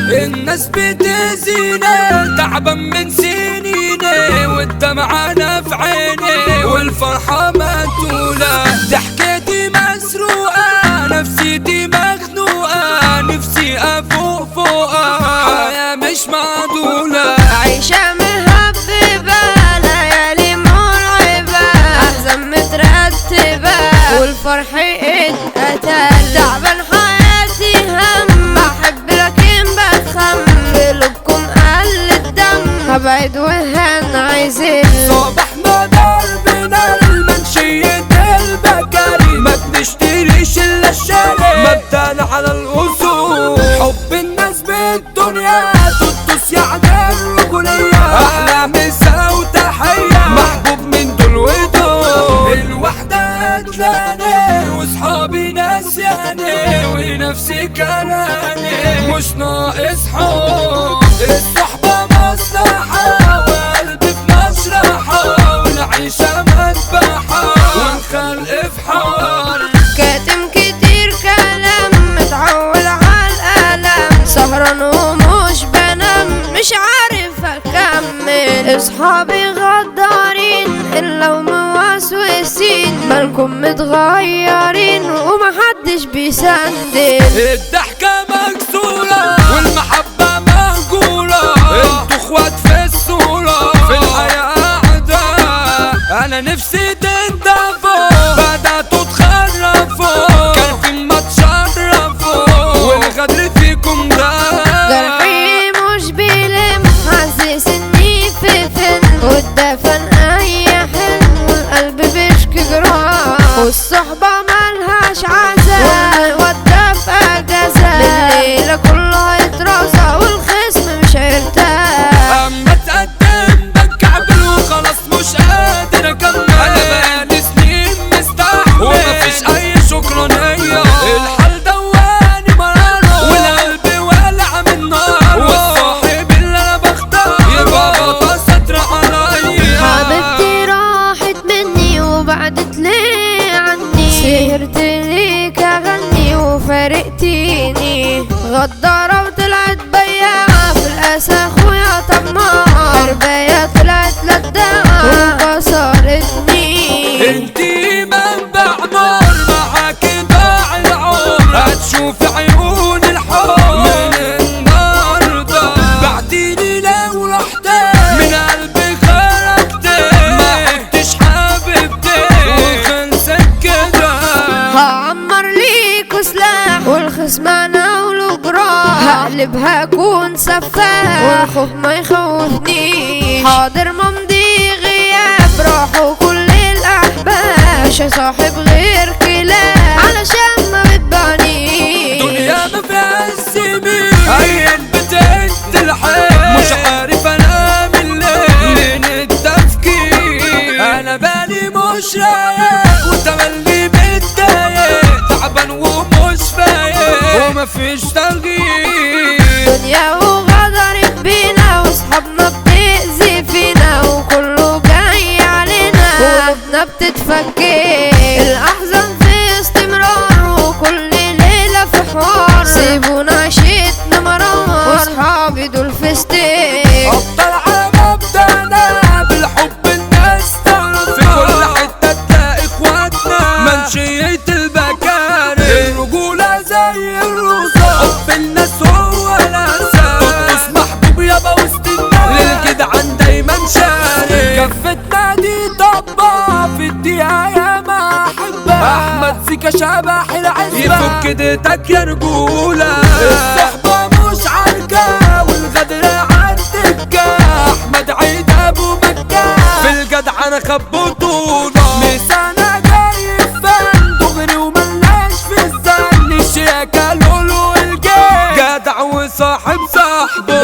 الناس بتزيني تعبان من سنيني والدمعة أنا في عيني والفرحة مقتولة ضحكتي مسروقة نفسيتي مخنوقة نفسي أفوق فوقها حياة مش معدولة عايشة مهببة ليالي مرعبة أحزان مترتبة والفرح اتقتل تعبان حياتي هم بحب لكن بتخم في قلوبكم قل الدم هبعد وهن عايزين صباحنا ضربنا المنشية البكاري ما بنشتريش الا الشارع مبدأنا على الاصول حب الناس بالدنيا تدوس يعني الرجولية احلى مسا وتحية محبوب من دول ودول الوحدة قتلاني واصحابي ناسياني ونفسي كلامي مش ناقص حب الصحبة مصلحة وقلبي في مشرحة ونعيشها مذبحة ونخلق في حار كاتم كتير كلام متعول على الألم سهران ومش بنام مش عارف أكمل أصحابي غدارين إلا وموسوسين مالكم متغيرين ومحدش بيسندل الضحكة مكسورة والمحبة مهجورة انتوا اخوات في الصورة في الحياة أعداء أنا نفسي تندفوا بدأتوا تخرفوا كان في ما تشرفوا والغدر فيكم ده جرحي مش بيلم حاسس اني في فيلم والدفن اي حلم والقلب بيشكي جراح والصحبة ملهاش عزاء والودة في اجازة بالليلة كله هيترازى والخصم مش هيرتاح اما تقدم بتكعبل وخلاص مش قادر اكمل انا بقالي سنين مستحمل ومفيش اي شكرانية الحال دواني مرارة والقلب والع من نار والصاحب اللي انا بختار يبقى غطا ستر عليا حبيبتي راحت مني وبعدت ليه عني سهرت ليك اغني وفارقتيني غدارة وطلعت بياعة في الاسى اخويا طماعة حرباية طلعت لداعة وكسرتني انتي منبع نار معاكي ضاع العمر هتشوف عيون الحب من النهارده بعديني لو رحت من قلبي خرجت ما كنتش حبيبتي وخلصت كده هعمر ليكوا سلاح والخصم انا وله جراح هقلبها اكون سفاح والخوف ما يخوفنيش حاضر ممضي غياب راحوا كل الاحباب مش هصاحب غير كلاب علشان ما بتبعنيش دنيا ما فيها السمين عين بتهد الحيل مش عارف انا من ليه من التفكير انا بالي مش رايق وتملي متضايق تعبان ومش فايق ومفيش تغيير دنيا وغدرت بينا واصحابنا بتأذي فينا وكله جاي علينا قلوبنا بتتفكك الأحزان في استمرار وكل ليلة في حوار سيبونا عشتنا مرار واصحابي دول في ستيك افضل على مبدأنا بالحب الناس تعرف في كل حتة تلاقي اخواتنا منشية البكاري الرجولة زي الرصاص حب الناس هو الاساس قدس محبوب يابا وسط الناس للجدعان دايما شاري كفتنا دي طبا في الدقيقة يا ما احبها احمد سيكا شبح العزبة يفك ديتك يا رجولة الصحبة مش عركة والغدر عالدكة احمد عيد ابو مكة في الجدع انا خب بطولة مسانا جاي فن دغري وملناش في الزن شياكة لولو الجاي جدع وصاحب صاحبه